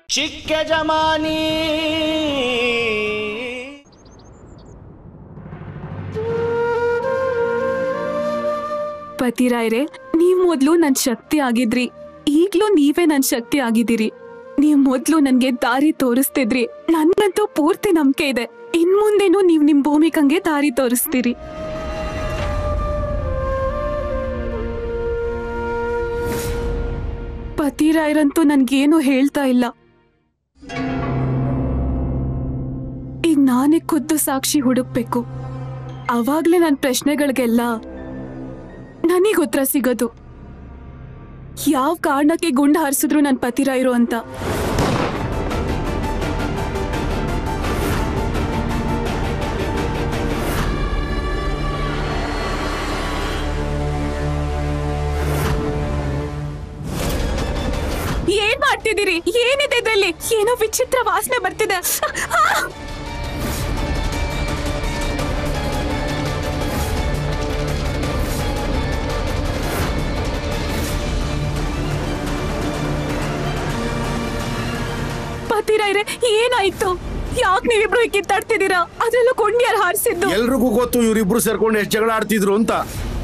ಚಿಕ್ಕ ಜಮಾನಿ ಪತಿರಾಯ್ರೆ ನೀವ್ ಮೊದ್ಲು ನನ್ ಶಕ್ತಿ ಆಗಿದ್ರಿ ಈಗ್ಲೂ ನೀವೇ ನನ್ ಶಕ್ತಿ ಆಗಿದ್ದೀರಿ ನೀವ್ ಮೊದ್ಲು ನನ್ಗೆ ದಾರಿ ತೋರಿಸ್ತಿದ್ರಿ ನನ್ನಂತೂ ಪೂರ್ತಿ ನಂಬಿಕೆ ಇದೆ ಇನ್ ಮುಂದೆನೂ ನೀವ್ ನಿಮ್ ಭೂಮಿಕಂಗೆ ದಾರಿ ತೋರಿಸ್ತೀರಿ ಪತಿರಾಯ್ರಂತೂ ನನ್ಗೇನು ಹೇಳ್ತಾ ಇಲ್ಲ ಈಗ ನಾನೇ ಖುದ್ದು ಸಾಕ್ಷಿ ಹುಡುಕ್ಬೇಕು ಅವಾಗ್ಲೇ ನನ್ ಪ್ರಶ್ನೆಗಳಿಗೆಲ್ಲ ನನಗೆ ಉತ್ತರ ಸಿಗೋದು ಯಾವ ಕಾರಣಕ್ಕೆ ಗುಂಡು ಹಾರಿಸಿದ್ರು ನನ್ನ ಪತಿರಾಯರು ಅಂತ ಏನ್ ಮಾಡ್ತಿದ್ದೀರಿ ಏನಿದೆ ಇದ್ರಲ್ಲಿ ಏನೋ ವಿಚಿತ್ರ ವಾಸನೆ ಬರ್ತಿದೆ ಆ! ಪತಿರಾಯ್ರೆ ಏನಾಯ್ತು ಯಾಕೆ ನೀವಿಬ್ರು ಹೀಗೆ ಕಿತ್ತಾಡ್ತಿದ್ದೀರಾ ಅದ್ರಲ್ಲೂ ಕೊಂಡ್ಯಾರು ಹಾರಿಸಿದ್ದು ಎಲ್ರಿಗೂ ಗೊತ್ತು ಇವ್ರಿಬ್ರು ಸೇರ್ಕೊಂಡು ಎಷ್ಟು ಜಗಳ ಆಡ್ತಿದ್ರು ಅಂತ